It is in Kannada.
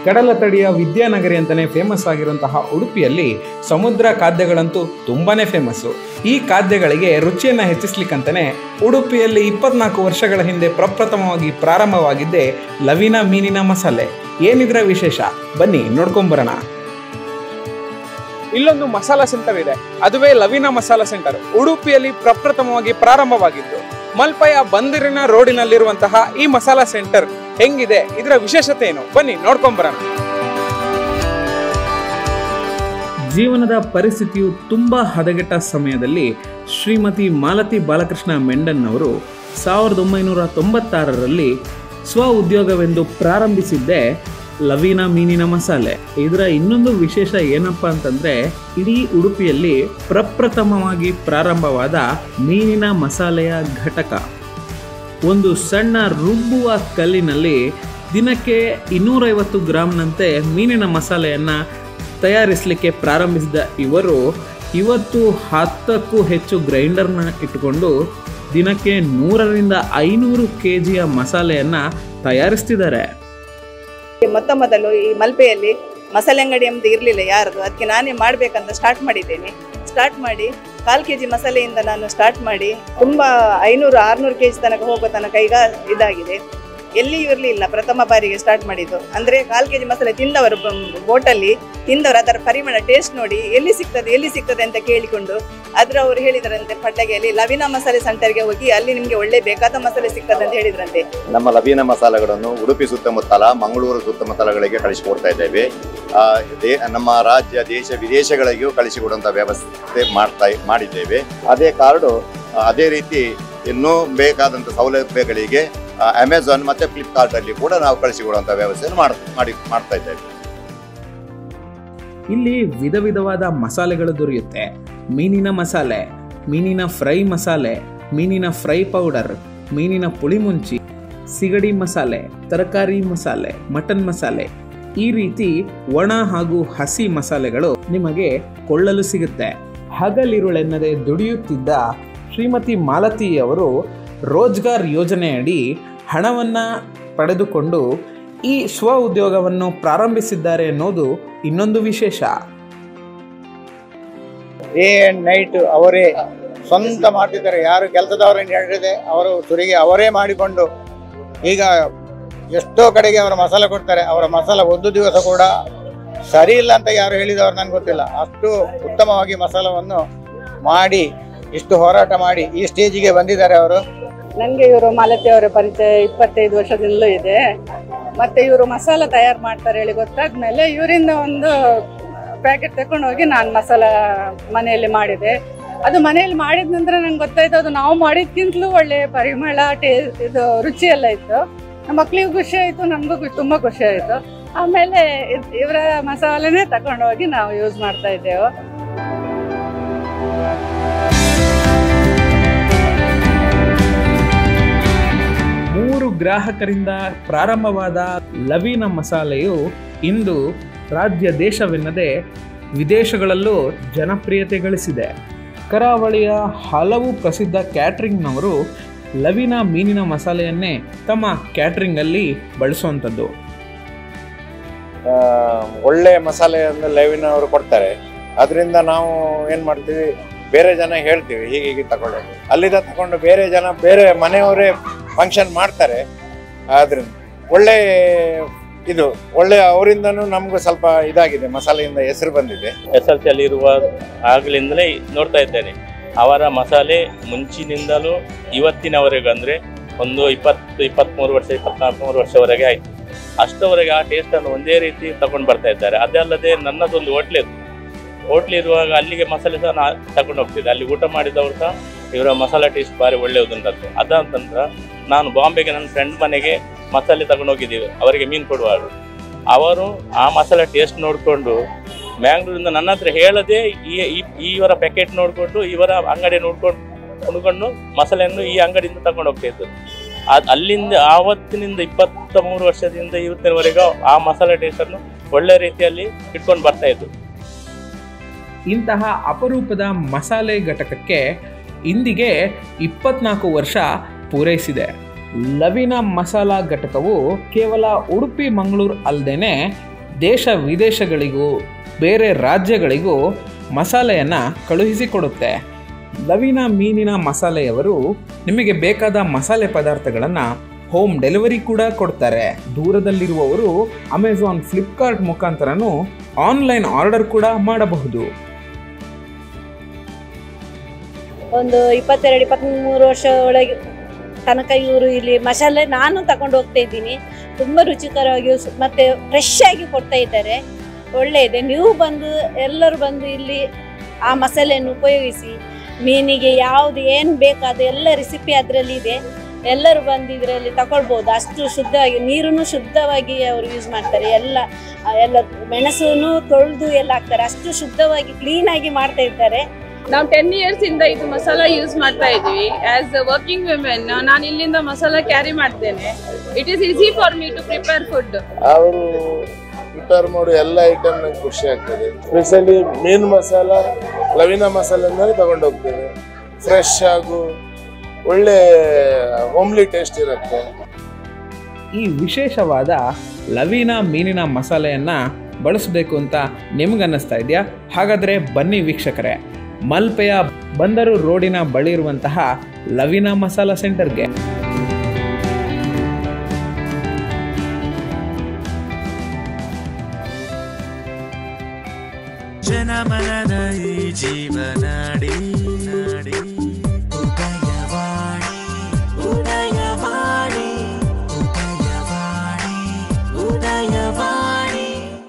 ಕಡಲ ತಡಿಯ ವಿದ್ಯಾನಗರಿ ಅಂತಲೇ ಫೇಮಸ್ ಆಗಿರುವಂತಹ ಉಡುಪಿಯಲ್ಲಿ ಸಮುದ್ರ ಖಾದ್ಯಗಳಂತೂ ತುಂಬಾನೇ ಫೇಮಸ್ಸು ಈ ಖಾದ್ಯಗಳಿಗೆ ರುಚಿಯನ್ನು ಹೆಚ್ಚಿಸ್ಲಿಕ್ಕಂತಲೇ ಉಡುಪಿಯಲ್ಲಿ ಇಪ್ಪತ್ನಾಲ್ಕು ವರ್ಷಗಳ ಹಿಂದೆ ಪ್ರಪ್ರಥಮವಾಗಿ ಪ್ರಾರಂಭವಾಗಿದ್ದೇ ಲವಿನ ಮೀನಿನ ಮಸಾಲೆ ಏನಿದ್ರ ವಿಶೇಷ ಬನ್ನಿ ನೋಡ್ಕೊಂಬರೋಣ ಇಲ್ಲೊಂದು ಮಸಾಲಾ ಸೆಂಟರ್ ಇದೆ ಅದುವೇ ಲವಿನ ಮಸಾಲಾ ಸೆಂಟರ್ ಉಡುಪಿಯಲ್ಲಿ ಪ್ರಪ್ರಥಮವಾಗಿ ಪ್ರಾರಂಭವಾಗಿದ್ದು ಮಲ್ಪಯ ಬಂದಿರಿನ ರೋಡಿನಲ್ಲಿರುವಂತಹ ಈ ಮಸಾಲಾ ಸೆಂಟರ್ ಹೆಂಗಿದೆ ಇದರ ವಿಶೇಷತೆ ಏನು ಬನ್ನಿ ನೋಡ್ಕೊಂಬರೋಣ ಜೀವನದ ಪರಿಸ್ಥಿತಿಯು ತುಂಬಾ ಹದಗೆಟ್ಟ ಸಮಯದಲ್ಲಿ ಶ್ರೀಮತಿ ಮಾಲತಿ ಬಾಲಕೃಷ್ಣ ಮೆಂಡನ್ ಅವರು ಸಾವಿರದ ಒಂಬೈನೂರ ತೊಂಬತ್ತಾರರಲ್ಲಿ ಸ್ವ ಉದ್ಯೋಗವೆಂದು ಪ್ರಾರಂಭಿಸಿದ್ದೇ ಲವೀನ ಮೀನಿನ ಮಸಾಲೆ ಇದರ ಇನ್ನೊಂದು ವಿಶೇಷ ಏನಪ್ಪ ಅಂತಂದ್ರೆ ಇಡೀ ಉಡುಪಿಯಲ್ಲಿ ಪ್ರಪ್ರಥಮವಾಗಿ ಪ್ರಾರಂಭವಾದ ಮೀನಿನ ಮಸಾಲೆಯ ಘಟಕ ಒಂದು ಸಣ್ಣ ರುಬ್ಬುವ ಕಲ್ಲಿನಲ್ಲಿ ದಿನಕ್ಕೆ ಇನ್ನೂರೈವತ್ತು ಗ್ರಾಮ್ನಂತೆ ಮೀನಿನ ಮಸಾಲೆಯನ್ನು ತಯಾರಿಸಲಿಕ್ಕೆ ಪ್ರಾರಂಭಿಸಿದ ಇವರು ಇವತ್ತು ಹತ್ತಕ್ಕೂ ಹೆಚ್ಚು ಗ್ರೈಂಡರ್ನ ಇಟ್ಟುಕೊಂಡು ದಿನಕ್ಕೆ ನೂರರಿಂದ ಐನೂರು ಕೆ ಜಿಯ ಮಸಾಲೆಯನ್ನು ತಯಾರಿಸ್ತಿದ್ದಾರೆ ಮೊತ್ತ ಮೊದಲು ಈ ಮಲ್ಪೆಯಲ್ಲಿ ಮಸಾಲೆ ಅಂಗಡಿ ಎಂಬುದು ಇರಲಿಲ್ಲ ಯಾರದು ಅದಕ್ಕೆ ನಾನೇ ಮಾಡಬೇಕಂತ ಸ್ಟಾರ್ಟ್ ಮಾಡಿದ್ದೇನೆ ಸ್ಟಾರ್ಟ್ ಮಾಡಿ ಕಾಲು ಕೆ ಜಿ ಮಸಾಲೆಯಿಂದ ನಾನು ಸ್ಟಾರ್ಟ್ ಮಾಡಿ ತುಂಬ ಐನೂರು ಆರುನೂರು ಕೆ ಜಿ ತನಕ ಹೋಗೋ ತನಕ ಈಗ ಇದಾಗಿದೆ ಎಲ್ಲಿಯೂ ಇರಲಿಲ್ಲ ಪ್ರಥಮ ಬಾರಿಗೆ ಸ್ಟಾರ್ಟ್ ಮಾಡಿದ್ದು ಅಂದರೆ ಕಾಲು ಕೆ ಜಿ ಮಸಾಲೆ ತಿಂದವರು ಬೋಟಲ್ಲಿ ತಿಂದವರು ಅದರ ಪರಿಮಳ ಟೇಸ್ಟ್ ನೋಡಿ ಎಲ್ಲಿ ಸಿಗ್ತದೆ ಎಲ್ಲಿ ಸಿಗ್ತದೆ ಅಂತ ಕೇಳಿಕೊಂಡು ಅದ್ರ ಅವ್ರು ಹೇಳಿದ್ರಂತೆ ಪಟ್ಟಗೆಯಲ್ಲಿ ಲವಿನ ಮಸಾಲೆ ಸೆಂಟರ್ಗೆ ಹೋಗಿ ಅಲ್ಲಿ ನಿಮಗೆ ಒಳ್ಳೆ ಬೇಕಾದ ಮಸಾಲೆ ಸಿಗ್ತದೆ ಅಂತ ಹೇಳಿದ್ರಂತೆ ನಮ್ಮ ಲವೀನ ಮಸಾಲೆಗಳನ್ನು ಉಡುಪಿ ಸುತ್ತಮುತ್ತಲ ಮಂಗಳೂರು ಸುತ್ತಮುತ್ತಲಗಳಿಗೆ ಕಳಿಸಿಕೊಡ್ತಾ ಇದ್ದೇವೆ ಆ, ದೇ- ನಮ್ಮ ರಾಜ್ಯ ದೇಶ ವಿದೇಶಗಳಿಗೂ ಕಳಿಸಿಕೊಡುವಂಥ ವ್ಯವಸ್ಥೆ ಮಾಡ್ತಾ ಮಾಡಿದ್ದೇವೆ ಅದೇ ಕಾರ್ಡು ಆ, ಅದೇ ರೀತಿ ಇನ್ನೂ ಬೇಕಾದಂಥ ಸೌಲಭ್ಯಗಳಿಗೆ ಅಮೆಝಾನ್ ಮತ್ತು ಫ್ಲಿಪ್ಕಾರ್ಟಲ್ಲಿ ಕೂಡ ನಾವು ಕಳಿಸಿಕೊಡುವಂಥ ವ್ಯವಸ್ಥೆಯನ್ನು ಮಾಡ್ ಮಾಡಿ ಮಾಡ್ತಾ ಇದ್ದೇವೆ ಇಲ್ಲಿ ವಿಧ ವಿಧವಾದ ಮಸಾಲೆಗಳು ದೊರೆಯುತ್ತೆ ಮೀನಿನ ಮಸಾಲೆ ಮೀನಿನ ಫ್ರೈ ಮಸಾಲೆ ಮೀನಿನ ಫ್ರೈ ಪೌಡರ್ ಮೀನಿನ ಪುಳಿಮುಂಚಿ ಸಿಗಡಿ ಮಸಾಲೆ ತರಕಾರಿ ಮಸಾಲೆ ಮಟನ್ ಮಸಾಲೆ ಈ ರೀತಿ ಒಣ ಹಾಗೂ ಹಸಿ ಮಸಾಲೆಗಳು ನಿಮಗೆ ಕೊಳ್ಳಲು ಸಿಗುತ್ತೆ ಹಗಲಿರುಳೆನ್ನದೆ ದುಡಿಯುತ್ತಿದ್ದ ಶ್ರೀಮತಿ ಮಾಲತಿಯವರು ರೋಜ್ಗಾರ್ ಯೋಜನೆಯಡಿ ಹಣವನ್ನು ಪಡೆದುಕೊಂಡು ಈ ಸ್ವ ಉದ್ಯೋಗವನ್ನು ಪ್ರಾರಂಭಿಸಿದ್ದಾರೆ ಅನ್ನೋದು ಇನ್ನೊಂದು ವಿಶೇಷ ಡೇ ಅಂಡ್ ನೈಟ್ ಅವರೇ ಸ್ವಂತ ಮಾಡ್ತಿದ್ದಾರೆ ಯಾರು ಕೆಲಸದವರನ್ನು ಹೇಳಿದೆ ಅವರು ಸುರಿಗೆ ಅವರೇ ಮಾಡಿಕೊಂಡು ಈಗ ಎಷ್ಟೋ ಕಡೆಗೆ ಅವರ ಮಸಾಲೆ ಕೊಡ್ತಾರೆ ಅವರ ಮಸಾಲೆ ಒಂದು ದಿವಸ ಕೂಡ ಸರಿ ಇಲ್ಲ ಅಂತ ಯಾರು ಹೇಳಿದವರು ನನಗೆ ಗೊತ್ತಿಲ್ಲ ಅಷ್ಟು ಉತ್ತಮವಾಗಿ ಮಸಾಲವನ್ನು ಮಾಡಿ ಇಷ್ಟು ಹೋರಾಟ ಮಾಡಿ ಈ ಸ್ಟೇಜಿಗೆ ಬಂದಿದ್ದಾರೆ ಅವರು ನನಗೆ ಇವರು ಮಾಲತಿ ಅವರ ಪರಿಚಯ ಇಪ್ಪತ್ತೈದು ವರ್ಷದಿಂದಲೂ ಇದೆ ಮತ್ತೆ ಇವರು ಮಸಾಲ ತಯಾರು ಮಾಡ್ತಾರೆ ಹೇಳಿ ಗೊತ್ತಾದ್ಮೇಲೆ ಇವರಿಂದ ಒಂದು ಪ್ಯಾಕೆಟ್ ತಗೊಂಡು ಹೋಗಿ ನಾನು ಮಸಾಲ ಮನೆಯಲ್ಲಿ ಮಾಡಿದೆ ಅದು ಮನೆಯಲ್ಲಿ ಮಾಡಿದ ನಂತರ ನಂಗೆ ಗೊತ್ತಾಯ್ತು ಅದು ನಾವು ಮಾಡಿದ್ಕಿಂತಲೂ ಒಳ್ಳೆ ಪರಿಮಳ ಟೇ ಇದು ರುಚಿ ಎಲ್ಲ ಇತ್ತು ನಮ್ಮ ಮಕ್ಳಿಗೂ ಖುಷಿ ಆಯಿತು ನಮಗೂ ತುಂಬ ಖುಷಿ ಆಯಿತು ಆಮೇಲೆ ಇದ್- ಇವರ ಮಸಾಲೆನೇ ತಗೊಂಡು ಹೋಗಿ ನಾವು ಯೂಸ್ ಮಾಡ್ತಾ ಇದ್ದೇವೆ ಮೂರು ಗ್ರಾಹಕರಿಂದ ಪ್ರಾರಂಭವಾದ ಲವೀನ ಮಸಾಲೆಯು ಇಂದು ರಾಜ್ಯ ದೇಶವೆನ್ನದೆ ವಿದೇಶಗಳಲ್ಲೂ ಜನಪ್ರಿಯತೆ ಗಳಿಸಿದೆ ಕರಾವಳಿಯ ಹಲವು ಪ್ರಸಿದ್ಧ ಕ್ಯಾಟ್ರಿಂಗ್ನವರು ಲವಿನ ಮೀನಿನ ಮಸಾಲೆಯನ್ನೇ ತಮ್ಮ ಕ್ಯಾಟ್ರಿಂಗಲ್ಲಿ ಬಳಸುವಂಥದ್ದು ಆ, ಒಳ್ಳೆ ಮಸಾಲೆಯನ್ನು ಲೈವಿನವರು ಕೊಡ್ತಾರೆ ಅದರಿಂದ ನಾವು ಏನು ಮಾಡ್ತೀವಿ ಬೇರೆ ಜನ ಹೇಳ್ತೀವಿ ಹೀಗೆ ಹೀಗೆ ತಗೊಳ್ಳಿ ಅಲ್ಲಿಂದ ತಗೊಂಡು ಬೇರೆ ಜನ ಬೇರೆ ಮನೆಯವರೇ ಫಂಕ್ಷನ್ ಮಾಡ್ತಾರೆ ಆದ್ರಿಂದ ಒಳ್ಳೆ ಇದು ಒಳ್ಳೆ ಅವರಿಂದನೂ ನಮಗೂ ಸ್ವಲ್ಪ ಇದಾಗಿದೆ ಮಸಾಲೆಯಿಂದ ಹೆಸರು ಬಂದಿದೆ ಎಸ್ ಎಲ್ ಸಿಯಲ್ಲಿ ಇರುವ ಆಗಲಿಂದಲೇ ನೋಡ್ತಾ ಇದ್ದೇನೆ ಅವರ ಮಸಾಲೆ ಮುಂಚಿನಿಂದಲೂ ಇವತ್ತಿನವರೆಗೂ ಅಂದರೆ ಒಂದು ಇಪ್ಪತ್ತು ಇಪ್ಪತ್ತ್ಮೂರು ವರ್ಷ ಇಪ್ಪತ್ನಾಲ್ಕು ವರ್ಷವರೆಗೆ ಆಯಿತು ಅಷ್ಟವರೆಗೆ ಆ ಟೇಸ್ಟನ್ನು ಒಂದೇ ರೀತಿ ತಗೊಂಡು ಬರ್ತಾ ಇದ್ದಾರೆ ಅದಲ್ಲದೆ ನನ್ನದೊಂದು ಹೋಟ್ಲ್ ಇತ್ತು ಹೋಟ್ಲ್ ಇರುವಾಗ ಅಲ್ಲಿಗೆ ಮಸಾಲೆ ಸಹ ನಾ ತಗೊಂಡು ಹೋಗ್ತಿದ್ದೆ ಅಲ್ಲಿ ಊಟ ಮಾಡಿದವರು ಸಹ ಇವರ ಮಸಾಲೆ ಟೇಸ್ಟ್ ಭಾರಿ ಒಳ್ಳೆಯದುಂಟಂತೆ ಅದಾದ ನಂತರ ನಾನು ಬಾಂಬೆಗೆ ನನ್ನ ಫ್ರೆಂಡ್ ಮನೆಗೆ ಮಸಾಲೆ ತಗೊಂಡು ಹೋಗಿದ್ದೀವಿ ಅವರಿಗೆ ಮೀನು ಕೊಡುವಾಗ ಅವರು ಆ ಮಸಾಲೆ ಟೇಸ್ಟ್ ನೋಡಿಕೊಂಡು ಮ್ಯಾಂಗ್ಳೂರಿಂದ ನನ್ನ ಹತ್ರ ಹೇಳದೆ ಈ ಈ- ಇವರ ಪ್ಯಾಕೆಟ್ ನೋಡಿಕೊಂಡು ಇವರ ಅಂಗಡಿ ನೋಡ್ಕೊಂಡು ನೋಡ್ಕೊಂಡು ಮಸಾಲೆಯನ್ನು ಈ ಅಂಗಡಿಯಿಂದ ತಗೊಂಡು ಹೋಗ್ತಾ ಇದ್ದು ಅದ್ ಅಲ್ಲಿಂದ ಆವತ್ತಿನಿಂದ ಇಪ್ಪತ್ತ ಮೂರು ವರ್ಷದಿಂದ ಇವತ್ತಿನವರೆಗೂ ಆ ಮಸಾಲೆ ಟೇಸ್ಟನ್ನು ಒಳ್ಳೆ ರೀತಿಯಲ್ಲಿ ಇಟ್ಕೊಂಡು ಬರ್ತಾ ಇದ್ದು ಇಂತಹ ಅಪರೂಪದ ಮಸಾಲೆ ಘಟಕಕ್ಕೆ ಇಂದಿಗೆ ಇಪ್ಪತ್ನಾಲ್ಕು ವರ್ಷ ಪೂರೈಸಿದೆ ಲವಿನ ಮಸಾಲಾ ಘಟಕವು ಕೇವಲ ಉಡುಪಿ ಮಂಗಳೂರು ಅಲ್ಲದೇನೆ ದೇಶ ವಿದೇಶಗಳಿಗೂ ಬೇರೆ ರಾಜ್ಯಗಳಿಗೂ ಮಸಾಲೆಯನ್ನು ಕಳುಹಿಸಿಕೊಡುತ್ತೆ ಲವೀನಾ ಮೀನಿನ ಮಸಾಲೆಯವರು ನಿಮಗೆ ಬೇಕಾದ ಮಸಾಲೆ ಪದಾರ್ಥಗಳನ್ನು ಹೋಮ್ ಡೆಲಿವರಿ ಕೂಡ ಕೊಡ್ತಾರೆ ದೂರದಲ್ಲಿರುವವರು ಅಮೆಝಾನ್ ಫ್ಲಿಪ್ಕಾರ್ಟ್ ಮುಖಾಂತರನೂ ಆನ್ಲೈನ್ ಆರ್ಡರ್ ಕೂಡ ಮಾಡಬಹುದು ಒಂದು ಇಪ್ಪತ್ತೆರಡು ಇಪ್ಪತ್ತ್ಮೂರು ವರ್ಷ ಒಳಗೆ ತನಕ ಇವರು ಇಲ್ಲಿ ಮಸಾಲೆ ನಾನು ತಗೊಂಡು ಹೋಗ್ತಾ ಇದ್ದೀನಿ ತುಂಬ ರುಚಿಕರವಾಗಿ ಸು- ಮತ್ತೆ ಫ್ರೆಶ್ ಆಗಿ ಕೊಡ್ತಾ ಇದ್ದಾರೆ ಒಳ್ಳೆ ಇದೆ ನೀವು ಬಂದು ಎಲ್ಲರೂ ಬಂದು ಇಲ್ಲಿ ಆ ಮಸಾಲೆಯನ್ನು ಉಪಯೋಗಿಸಿ ಮೀನಿಗೆ ಯಾವುದು ಏನು ಬೇಕಾದ ಎಲ್ಲ ರೆಸಿಪಿ ಅದರಲ್ಲಿ ಇದೆ ಎಲ್ಲರೂ ಬಂದು ಇದರಲ್ಲಿ ತಗೊಳ್ಬೋದು ಅಷ್ಟು ಶುದ್ಧವಾಗಿ ನೀರನ್ನು ಶುದ್ಧವಾಗಿ ಅವರು ಯೂಸ್ ಮಾಡ್ತಾರೆ ಎಲ್ಲ ಆ, ಎಲ್ಲ ಮೆಣಸನ್ನು ತೊಳೆದು ಎಲ್ಲ ಹಾಕ್ತಾರೆ ಅಷ್ಟು ಶುದ್ಧವಾಗಿ ಕ್ಲೀನಾಗಿ ಮಾಡ್ತಾ ಇದ್ದಾರೆ ನಾವು ಟೆನ್ ಇಯರ್ಸ್ ಇಂದ ಇದು ಮಸಾಲ ಯೂಸ್ ಮಾಡ್ತಾ ಇದೀವಿ ಆಸ್ ಅ ವರ್ಕಿಂಗ್ ವಿಮೆನ್ ನಾನು ಇಲ್ಲಿಂದ ಮಸಾಲ ಕ್ಯಾರಿ ಮಾಡ್ತೇನೆ it is easy for me to prepare food ಅವರು ಪ್ರಿಪೇರ್ ಮಾಡೋ ಎಲ್ಲ ಐಟಮ್ ನಂಗೆ ಖುಷಿ ಆಗ್ತದೆ ಸ್ಪೆಷಲಿ ಮೀನು ಮಸಾಲ ಲವಿನ ಮಸಾಲೆಯಿಂದಲೇ ತಗೊಂಡು ಹೋಗ್ತೇವೆ ಫ್ರೆಶ್ ಹಾಗೂ ಒಳ್ಳೆ ಹೋಮ್ಲಿ ಟೇಸ್ಟ್ ಇರುತ್ತೆ ಈ ವಿಶೇಷವಾದ ಲವೀನಾ ಮೀನಿನ ಮಸಾಲೆಯನ್ನು ಬಳಸಬೇಕು ಅಂತ ನಿಮ್ಗನ್ನಿಸ್ತಾ ಇದೆಯಾ ಹಾಗಾದರೆ ಬನ್ನಿ ವೀಕ್ಷಕರೇ ಮಲ್ಪೆಯ ಬಂದರು ರೋಡಿನ ಬಳಿ ಇರುವಂತಹ ಲವೀನಾ ಮಸಾಲ ಸೆಂಟರ್ಗೆ ಜನಮನದ ಈ ಜೀವನಾಡಿ ನಾಡಿ